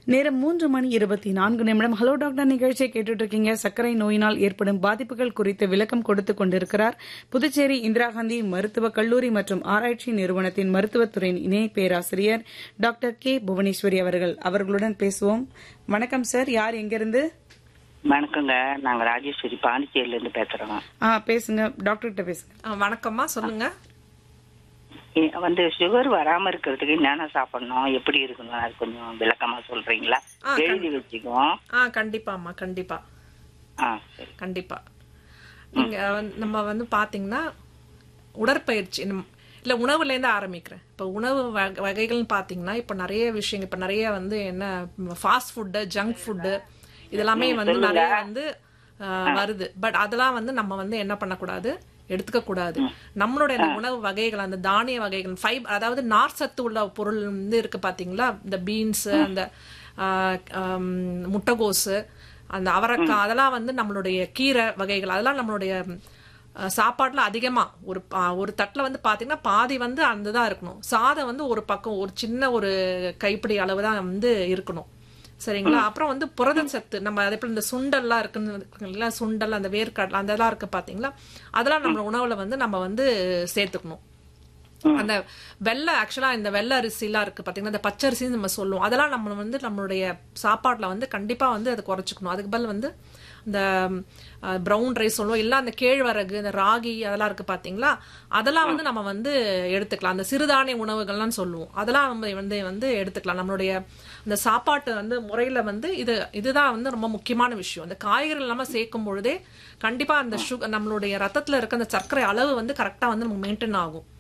நேரம் மூன்று மணி இருபத்தி நான்கு நிமிடம் ஹலோ டாக்டர் நிகழ்ச்சியை கேட்டுட்டு இருக்கீங்க சர்க்கரை நோயினால் ஏற்படும் பாதிப்புகள் குறித்து விளக்கம் கொடுத்துக் கொண்டிருக்கிறார் புதுச்சேரி இந்திரா காந்தி மருத்துவக் கல்லூரி மற்றும் ஆராய்ச்சி நிறுவனத்தின் மருத்துவத்துறையின் இணை பேராசிரியர் டாக்டர் கே புவனேஸ்வரி அவர்கள் அவர்களுடன் பேசுவோம் வணக்கம் சார் யார் எங்கிருந்து வணக்கங்க நாங்க ராஜேஸ்வரி பாண்டிச்சேரியில இருந்து பேசுறோம் ஆ பேசுங்க டாக்டர் கிட்ட பேசுங்க ஆ, வணக்கம்மா சொல்லுங்க இ- வந்து சுகர் வராம இருக்கிறதுக்கு என்னென்ன சாப்பிடணும் எப்படி இருக்கணும் அது கொஞ்சம் விளக்கமா சொல்றீங்களா ஆ, எழுதி வச்சுக்குவோம் ஆ கண்டிப்பாம்மா கண்டிப்பா ஆ சரி கண்டிப்பா நீங்க வந்து- நம்ம வந்து பாத்தீங்கன்னா உடற்பயிற்சி நம்- இல்ல உணவுல இருந்து ஆரம்பிக்கிறேன் இப்ப உணவு வக- வகைகள்னு பாத்தீங்கன்னா இப்ப நிறைய விஷயங்கள் இப்ப நிறைய வந்து என்ன ஃபாஸ்ட் ஃபுட்டு ஜங்க் ஃபுட்டு இதெல்லாமே வந்து நிறைய வந்து ஆ, வருது பட் அதெல்லாம் வந்து நம்ம வந்து என்ன பண்ணக்கூடாது எடுத்துக்க கூடாது நம்மளுடைய அந்த உணவு வகைகள் அந்த தானிய வகைகள் ஃபைப் அதாவது நார் சத்து உள்ள பொருள் வந்து இருக்கு பாத்தீங்களா இந்த பீன்ஸ் அந்த ஆ, ஆம், முட்டைகோசு அந்த அவரைக்காய் அதெல்லாம் வந்து நம்மளுடைய கீரை வகைகள் அதெல்லாம் நம்மளுடைய அஹ், சாப்பாட்டுல அதிகமா ஒரு பா- ஒரு தட்டுல வந்து பாத்தீங்கன்னா பாதி வந்து அந்த தான் இருக்கணும் சாதம் வந்து ஒரு பக்கம் ஒரு சின்ன ஒரு கைப்பிடி அளவு தான் வந்து இருக்கணும் சரிங்களா அப்புறம் வந்து புரத சத்து நம்ம அதே போல இந்த சுண்டல்லாம் இருக்குன்னு இருக்குங்களா சுண்டல் அந்த வேர்க்கடலை அந்த இதெல்லாம் இருக்கு பாத்தீங்களா அதெல்லாம் நம்ம உணவுல வந்து நம்ம வந்து சேர்த்துக்கணும் அந்த வெள்ளை ஆக்சுவலா இந்த வெள்ளை அரிசிலாம் இருக்கு பாத்தீங்கன்னா இந்த பச்சரிசின்னு நம்ம சொல்லுவோம் அதெல்லாம் நம்ம வந்து நம்மளுடைய சாப்பாட்டுல வந்து கண்டிப்பா வந்து அதை குறைச்சிக்கணும் அதுக்கு பதில் வந்து இந்த ப்ரௌன் ரைஸ் சொல்லுவோம் இல்ல அந்த கேழ்வரகு இந்த ராகி அதெல்லாம் இருக்கு பாத்தீங்களா அதெல்லாம் வந்து நம்ம வந்து எடுத்துக்கலாம் அந்த சிறுதானிய உணவுகள்லாம் சொல்லுவோம் அதெல்லாம் நம்ம வந்து வந்து எடுத்துக்கலாம் நம்மளுடைய இந்த சாப்பாட்டு வந்து முறையில வந்து இது இதுதான் வந்து ரொம்ப முக்கியமான விஷயம் இந்த காய்கறிகள் நம்ம சேர்க்கும் பொழுதே கண்டிப்பா அந்த சுகர் நம்மளுடைய ரத்தத்துல இருக்க அந்த சர்க்கரை அளவு வந்து கரெக்டா வந்து நமக்கு மெயின்டைன் ஆகும்